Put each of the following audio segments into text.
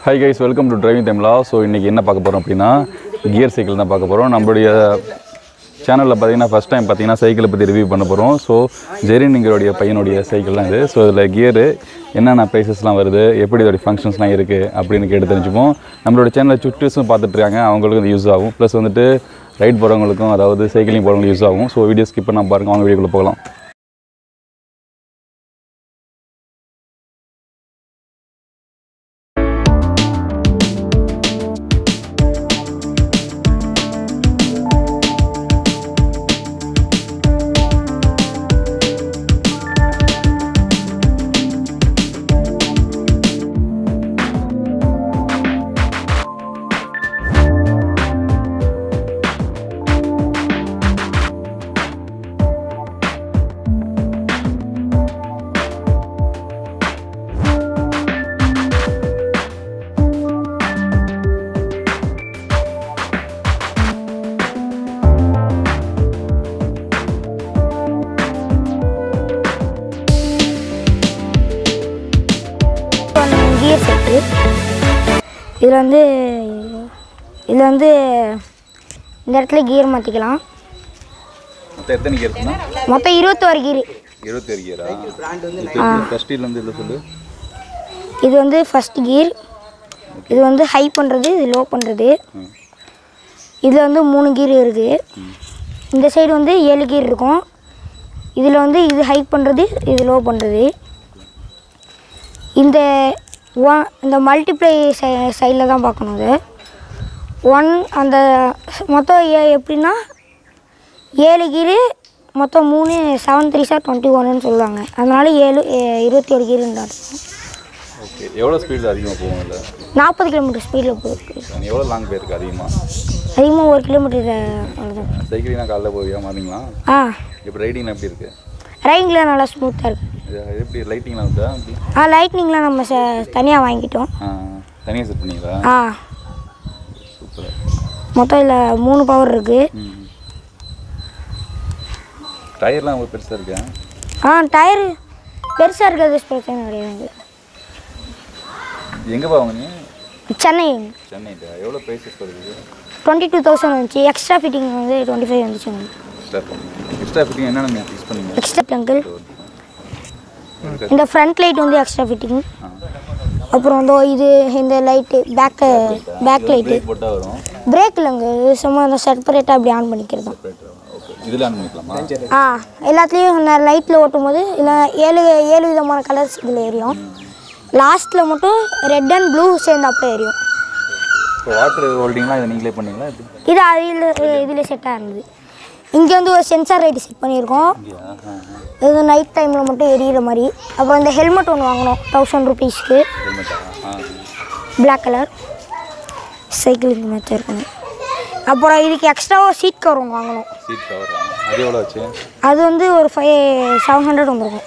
high guys welcome to driving Tamizha so இன்றைக்கி என்ன பார்க்க போகிறோம் அப்படின்னா கியர் சைக்கிள் தான் பார்க்க போகிறோம் நம்மளுடைய சேனலில் பார்த்தீங்கன்னா ஃபஸ்ட் டைம் பார்த்தீங்கன்னா சைக்கிளை பற்றி ரிவ்யூ பண்ண போகிறோம் ஸோ ஜெரினுங்களுடைய பையனுடைய சைக்கிள் தான் இது ஸோ இதில் கியரு என்னென்ன ப்ரைஸஸ்லாம் வருது எப்படி இதோடைய ஃபங்க்ஷன்ஸ்லாம் இருக்குது அப்படின்னு கேட்டு தெரிஞ்சுப்போம் நம்மளோட சேனலை சுட்டிஸும் பார்த்துட்ருக்காங்க அவங்களுக்கும் இது யூஸ் ஆகும் ப்ளஸ் வந்துட்டு ரைட் போகிறவங்களுக்கும் அதாவது சைக்கிளிங் போகிறவங்களுக்கும் யூஸ் ஆகும் ஸோ வீடியோ ஸ்கிப் பண்ணால் பாருங்கள் அவங்க வீடியோக்குள்ளே போகலாம் கியர் செட்டு இதில் வந்து இதில் வந்து இந்த இடத்துல கியர் மாற்றிக்கலாம் மொத்தம் எத்தனை கியர் இருக்குன்னா மொத்தம் இருபத்தோரு கியர் இருபத்தி ஏழு கியரா ஃபஸ்ட்டிலேருந்து இதில் சொல்லு இது வந்து ஃபஸ்ட் கியர் இது வந்து ஹை பண்ணுறது இது லோ பண்ணுறது இதில் வந்து மூணு கியர் இருக்குது இந்த சைடு வந்து ஏழு கியர் இருக்கும் இதில் வந்து இது ஹை பண்ணுறது இது லோ பண்ணுறது இந்த ஒன் இந்த மல்டிப்ளை சை சைடில் தான் பார்க்கணும் அது ஒன் அந்த மொத்தம் ஏ எப்படின்னா ஏழு கீரு மொத்தம் மூணு செவன் த்ரீ சார் டுவெண்ட்டி ஒன்னு சொல்லுவாங்க அதனால ஏழு ஏ- இருபத்தி ஒரு கீருன்னு தான் இருக்கும் ஓகே எவ்வளோ ஸ்பீடு அதிகமாக போகும் இல்லை நாற்பது கிலோமீட்டர் ஸ்பீடில் போயிருக்கு நீ எவ்வளோ லாங் போயிருக்கு அதிகமாக அதிகமாக ஒரு கிலோமீட்டர் அவ்வளோதான் சைக்கிளிங்னா காலைல போவியா மார்னிங்களா ஆ இப்போ ரைடிங் எப்படி இருக்குது ரைடிங்கில் நல்லா ஸ்மூத்தாக இருக்குது இது இது எப்படி லைட்டிங்லாம் இருக்கா எப்படி ஆ லைட்னிங்லாம் நம்ம ச தனியாக வாங்கிட்டோம் ஆ தனியாக செட் பண்ணீங்களா ஆ சூப்பர் மொத்தம் இதில் மூணு பவர் இருக்குது ம் டயர்லாம் ரொம்ப பெருசாக இருக்கா ஆ டயரு பெருசாக இருக்கிறது பிரச்சனை கிடையாது எங்கே வாங்குனீங்க சென்னை சென்னைட்டா எவ்வளோ ப்ரைஸஸ் வருது டுவெண்ட்டி டூ தௌசண்ட் வந்துச்சு எக்ஸ்ட்ரா ஃபிட்டிங் வந்து டுவெண்ட்டி ஃபைவ் வந்துச்சு உங்களுக்கு எக்ஸ்ட்ரா பண்ணீங்க எக்ஸ்ட்ரா ஃபிட்டிங் என்னென்ன ஃபிக்ஸ் பண்ணீங்க எக்ஸ்ட்ரா அங்கிள் இந்த ஃப்ரண்ட் லைட் வந்து எக்ஸ்ட்ரா ஃபிட்டிங் ஆ அப்புறம் வந்து இது இந்த light back back light brake போட்டால் வரும் பிரேக் இல்லைங்க இது சும்மா அந்த செப்பரேட்டாக அப்படி ஆன் பண்ணிக்கிறது தான் ஓகே இதில் ஆன் பண்ணிக்கலாமா ஆ எல்லாத்துலேயும் நான் லைட்டில் ஓட்டும் போது இல்லை ஏழு ஏழு விதமான கலர்ஸ் இதில் எரியும் லாஸ்ட்டில் மட்டும் ரெட் அண்ட் ப்ளூ சேர்ந்து அப்படியே எரியும் இப்போ வாட்டர் ஹோல்டிங்லாம் இதை நீங்களே பண்ணீங்களா எப்படி இது அதில் இதில் செட்டாக இருந்தது இங்கே வந்து ஒரு சென்சார் லைட் செட் பண்ணியிருக்கோம் இங்கேயா ஆ இது நைட் டைமில் மட்டும் எரியிற மாதிரி அப்புறம் இந்த ஹெல்மெட் ஒன்று வாங்கினோம் தௌசண்ட் ருபீஸ்க்கு ஹெல்மெட்டா ஆ பிளாக் கலர் சைக்கிளுக்கு மேட்ச் இருக்குங்க அப்புறம் இதுக்கு எக்ஸ்ட்ராவாக சீட் கவர் ஒன்று வாங்கணும் சீட் கவர் அது எவ்வளோ ஆச்சு அது வந்து ஒரு ஃபைவ் செவன் ஹண்ட்ரட் வந்துருக்கும்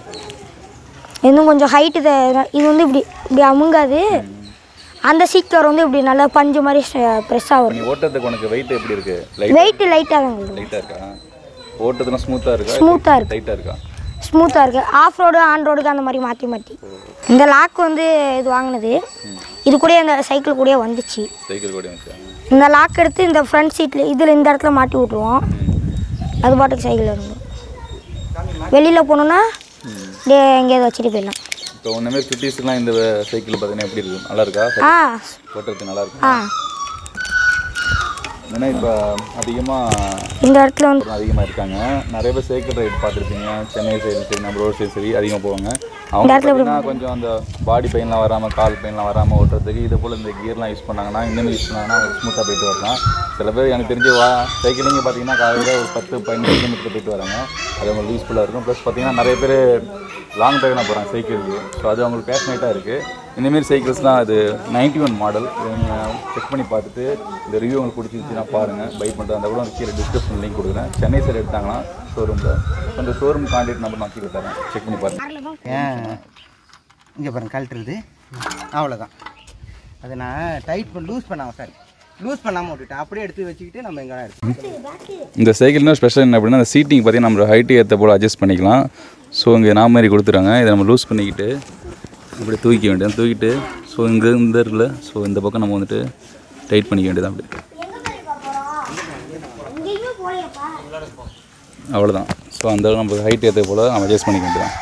இன்னும் கொஞ்சம் ஹைட்டு இது வந்து இப்படி இப்படி அமுங்காது அந்த சீட் கவர் வந்து இப்படி நல்லா பஞ்சு மாதிரி ப்ரெஸ்ஸாக நீ வரும் ஓட்டுறதுக்கு உனக்கு வெயிட் எப்படி இருக்கு லைட் வெயிட்டு லைட்டாக தான் இருக்கும் லைட்டாக இருக்கா ஓட்டுறதுலாம் ஸ்மூத்தாக இருக்கா ஸ்மூத்தாக இருக்கு லைட்டாக இருக்கா ஸ்மூத்தாக இருக்குது ஆஃப் ரோடு ஆன் ரோடுக்கு அந்த மாதிரி மாற்றி மாற்றி இந்த லாக் வந்து இது வாங்கினது இது கூடயே அந்த சைக்கிள் கூடயே வந்துச்சு சைக்கிள் கூட வச்சா இந்த லாக் எடுத்து இந்த ஃப்ரண்ட் சீட்டில் இதில் இந்த இடத்துல மாட்டி விட்ருவோம் அது பாட்டுக்கு சைக்கிள் இருக்கும் வெளியில் போகணுன்னா டே எங்கேயாவது வச்சுட்டு போயிடலாம் இப்போ ஒன்றுமே ஃபிஃப்டிஸ்லாம் இந்த சைக்கிள் பார்த்தீங்கன்னா எப்படி இருக்கும் நல்லா இருக்கா ஆ ஓட்டுறதுக்கு நல்லா இருக்கும் ஆ ஏன்னா இப்போ அதிகமாக இந்த இடத்துல வந்து அதிகமாக இருக்காங்க நிறைய பேர் சைக்கிள் ரைடு பார்த்துருப்பீங்க சென்னை சைடு சரி நம்ம ரோடு சைடு சரி அதிகமாக போவாங்க அவங்க பார்த்தீங்கன்னா கொஞ்சம் அந்த பாடி பெயின்லாம் வராமல் கால் பெயின்லாம் வராமல் ஓட்டுறதுக்கு இதே போல் இந்த கியர்லாம் யூஸ் பண்ணாங்கன்னா இந்தமாதிரி யூஸ் பண்ணாங்கன்னா அவங்க ஸ்மூத்தாக போயிட்டு வரலாம் சில பேர் எனக்கு தெரிஞ்சு வா சைக்கிளிங்க பார்த்தீங்கன்னா காலையில் ஒரு பத்து பதினஞ்சு கிலோமீட்டர் போயிட்டு வராங்க அது அவங்களுக்கு யூஸ்ஃபுல்லாக இருக்கும் ப்ளஸ் பார்த்தீங்கன்னா நிறைய பேர் லாங் ட்ரைவ்லாம் போகிறாங்க சைக்கிளுக்கு ஸோ அது அவங்களுக்கு பேஷனேட்டாக இருக்குது இந்தமாரி சைக்கிள்ஸ்லாம் அது நைன்டி ஒன் மாடல் நீங்கள் செக் பண்ணி பார்த்துட்டு இந்த ரிவ்யூ உங்களுக்கு பிடிச்சிருந்துச்சுன்னா பாருங்கள் பை பண்ணுறது அந்த கூட உங்களுக்கு கீழே டிஸ்கிரிப்ஷன் லிங்க் கொடுக்குறேன் சென்னை சைடு எடுத்தாங்கன்னா ஷோரூமில் கொஞ்சம் ஷோரூம் கான்டாக்ட் நம்பர் நான் கீழே தரேன் செக் பண்ணி பாருங்கள் ஏன் இங்கே பாருங்க கழட்டுறது அவ்வளோதான் அதை நான் டைட் பண்ண லூஸ் பண்ணாமல் சார் லூஸ் பண்ணாமல் விட்டுட்டேன் அப்படியே எடுத்து வச்சுக்கிட்டு நம்ம எங்கே எடுத்து இந்த சைக்கிள்னா ஸ்பெஷல் என்ன அப்படின்னா அந்த சீட்டிங் பார்த்தீங்கன்னா நம்ம ஹைட்டு ஏற்ற போல் அட்ஜஸ்ட் பண்ணிக்கலாம் ஸோ இங்கே நான் மாதிரி கொடுத்துறாங்க இதை நம்ம லூஸ் பண்ணிக்கிட்டு இப்படி தூக்கிக்க வேண்டியது தூக்கிட்டு ஸோ இங்கே இந்த இருக்குல்ல ஸோ இந்த பக்கம் நம்ம வந்துட்டு டைட் பண்ணிக்க வேண்டியதான் அப்படி அவ்வளோதான் ஸோ அந்த அளவு நம்ம ஹைட் ஏற்ற போல் நம்ம அட்ஜஸ்ட் பண்ணிக்க வேண்டியதான்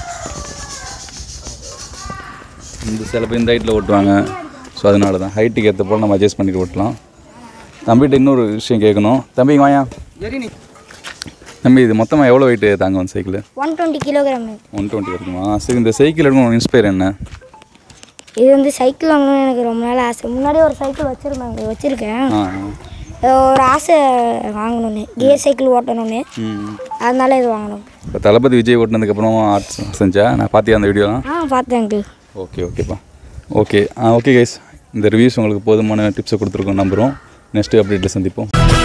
இந்த சில பேர் இந்த ஹைட்டில் ஓட்டுவாங்க ஸோ அதனால தான் ஹைட்டுக்கு ஏற்ற போல் நம்ம அட்ஜஸ்ட் பண்ணிட்டு ஓட்டலாம் தம்பிகிட்ட இன்னொரு விஷயம் கேட்கணும் தம்பி இங்க வாயா சரி நீ தம்பி இது மொத்தமாக எவ்வளோ வெயிட் தாங்க வந்து cycle one twenty kilogram one twenty இருக்குமா சரி இந்த சைக்கிள் எடுக்கணும் இன்ஸ்பயர் என்ன இது வந்து சைக்கிள் வாங்கணும்னு எனக்கு ரொம்ப நாள் ஆசை முன்னாடி ஒரு சைக்கிள் வச்சுருந்தாங்க வச்சுருக்கேன் ஆ ஒரு ஆசை வாங்கணும்னு கியர் சைக்கிள் ஓட்டணும்னு ம் அதனால இது வாங்கணும் இப்போ தளபதி விஜய் ஓட்டினதுக்கப்புறம் ஆர்ட்ஸ் செஞ்சா நான் பார்த்தியா அந்த வீடியோலாம் ஆ பார்த்தேன் அங்கிள் ஓகே ஓகேப்பா ஓகே ஆ ஓகே கைஸ் இந்த ரிவ்யூஸ் உங்களுக்கு போதுமான டிப்ஸை கொடுத்துருக்கோம் நம்புகிறோம் நெக்ஸ்ட் அப்டேட்டில் சந்திப்போம்